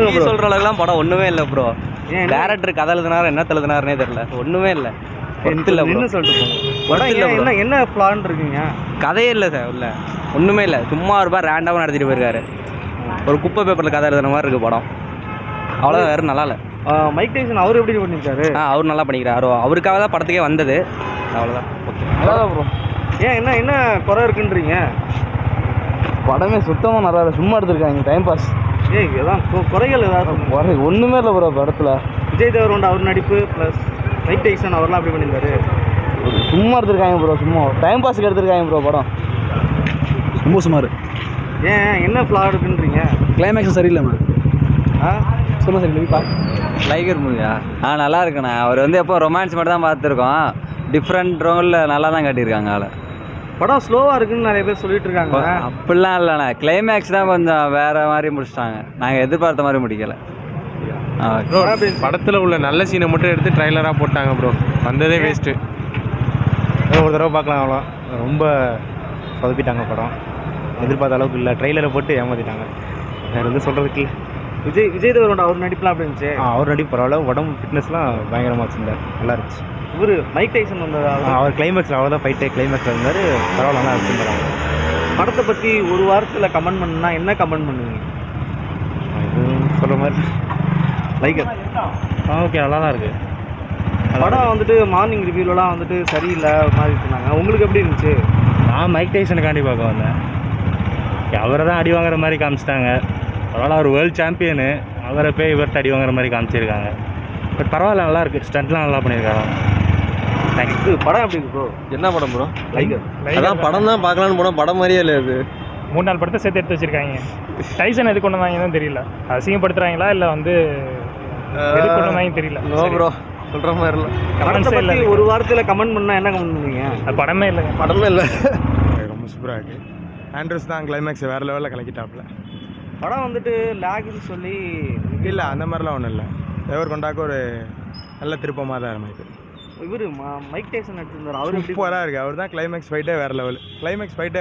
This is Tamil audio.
நீ சொல்ற அளவுக்குலாம் படம் ஒண்ணுமே இல்ல ப்ரோ ஏன் என்ன- டேரக்டர் கதை எழுதினாரு என்ன எழுதினாருனே தெரியல ஒண்ணுமே இல்ல ஒர்த் இல்ல bro. என்ன சொல்லிட்டு போங்க Worth படம் இல்ல ஏன் bro. என்ன என்ன பிளான் இருக்கீங்க கதையே இல்ல சார் உள்ள ஒண்ணுமே இல்ல சும்மா ஒரு ரூபாய் ரேண்டாவும் நடத்திட்டு போயிருக்காரு ஒரு குப்பை பேப்பர்ல கதை எழுதுன மாதிரி இருக்கு படம் அவ்வளோ வேற நல்லா இல்ல ஆஹ் மைக் டைசன் அவர் எப்படி பண்ணியிருக்காரு ஆ அவர் நல்லா பண்ணிக்கிறாரு அவருக்காக தான் படத்துக்கே வந்தது அவ்வளோதான் ஓகே ப்ரோ ஏன் என்ன என்ன குறை இருக்குன்றீங்க படமே சுத்தமாக நல்லா இல்லை சும்மா எடுத்திருக்காங்க டைம் பாஸ் ஏய் இதான் கு- குறைகள் ஏதாவது சொல்லுங்க. குறை ஒன்றுமே இல்லை ப்ரோ படத்தில் விஜய் தேவரோட அவர் நடிப்பு ப்ளஸ் மைக் டைசன் அவர்லாம் அப்படி பண்ணியிருக்காரு சும்மா எடுத்திருக்காங்க ப்ரோ சும்மா டைம் பாஸ்க்கு எடுத்திருக்காங்க ப்ரோ படம் ரொம்ப சுமார் ஏன் என்ன ஃப்ளா இருக்குன்றீங்க கிளைமேக்ஸ் சரியில்லை மேம் ஆ சொல்ல சரி பா டைகர் மூவியா ஆ நல்லா இருக்குண்ணா அவர் வந்து எப்போ ரொமான்ஸ் மட்டும் தான் பார்த்துருக்கோம் டிஃப்ரெண்ட் ரோலில் நல்லா தான் காட்டியிருக்காங்க ஆளை படம் ஸ்லோவாக இருக்குன்னு நிறைய பேர் சொல்லிட்டு இருக்காங்க அப்படிலாம் இல்லைண்ணா கிளைமேக்ஸ் தான் கொஞ்சம் வேற மாதிரி முடிச்சிட்டாங்க நாங்கள் எதிர்பார்த்த மாதிரி முடிக்கல ஆ, okay. ப்ரோ படத்தில் உள்ள நல்ல சீனை மட்டும் எடுத்து ட்ரைலராக போட்டாங்க ப்ரோ வந்ததே வேஸ்ட்டு ஒரு தடவை பார்க்கலாம் அவ்வளோ ரொம்ப சொதப்பிட்டாங்க படம் எதிர்பார்த்த அளவுக்கு இல்லை ட்ரைலரை போட்டு ஏமாத்திட்டாங்க வேறு எதுவும் சொல்கிறதுக்கு இல்லை விஜய் விஜய் தேவரோட அவர் நடிப்புலாம் அப்படி இருந்துச்சு ஆ, அவர் நடி பரவாயில்ல உடம்பு ஃபிட்னஸ்லாம் பயங்கரமாக வச்சுருந்தார் நல்லா இருந்துச்சு இவர் மைக் டைசன் வந்தது ஆ, அவர் கிளைமேக்ஸில் அவர் தான் ஃபைட்டே கிளைமேக்ஸில் இருந்தார் பரவாயில்ல நல்லா வச்சுருந்தாங்க படத்தை பற்றி ஒரு வாரத்தில் கமெண்ட் பண்ணுனா என்ன கமெண்ட் பண்ணுவீங்க எதுவும் சொல்கிற மாதிரி லைக் ஆ ஓகே நல்லா தான் இருக்குது படம் வந்துட்டு மார்னிங் ரிவ்யூலலாம் வந்துட்டு சரியில்லை ஒரு மாதிரி சொன்னாங்க உங்களுக்கு எப்படி இருந்துச்சு நான் மைக் டைசனுக்காண்டி பார்க்க வந்தேன் அவரை தான் அடி வாங்குற மாதிரி காமிச்சிட்டாங்க பரவாயில்ல அவர் வேர்ல்டு சாம்பியனு அவரை போய் இவர்கிட்ட அடி வாங்குற மாதிரி காமிச்சிருக்காங்க பட் பரவாயில்ல நல்லா இருக்கு ஸ்டண்ட்லாம் நல்லா பண்ணியிருக்காங்க இது படம் எப்படி இருக்கு ப்ரோ என்ன படம் ப்ரோ லைக் அதான் படம் தான் பார்க்கலான்னு போனால் படம் மாதிரியே இல்லை அது மூணு நாலு படத்தை சேர்த்து எடுத்து வச்சிருக்காங்க டைசன் எது கொண்டு வந்தாங்கன்னு தெரியல அசிங்கப்படுத்துறாங்களா இல்லை வந்து எது கொண்டு வந்தாங்கன்னு தெரியல நோ ப்ரோ சொல்கிற மாதிரி இல்லை படத்தை கமெண்ட்ஸே இல்லை பற்றி ஒரு வாரத்தில் கமெண்ட் பண்ணால் என்ன கமெண்ட் பண்ணுவீங்க அது படமே இல்லைங்க படமே இல்லை ரொம்ப சூப்பராக இருக்குது ஆண்ட்ரூஸ் தான் கிளைமேக்ஸ் வேறு லெவலில் கலக்கிட்டாப்புல படம் வந்துட்டு லேக்னு சொல்லி இல்லை அந்த மாதிரிலாம் ஒன்றும் இல்லை எவர் கொண்டாக்க ஒரு நல்ல திருப்பமாக தான் இருந்தது இவர் மைக் டைசன் நடிச்சிருந்தார் அவர் எப்படி சூப்பராக இருக்குது அவர் தான் கிளைமேக்ஸ் ஃபைட்டே வேறு லெவல் கிளைமேக்ஸ் ஃபைட்டே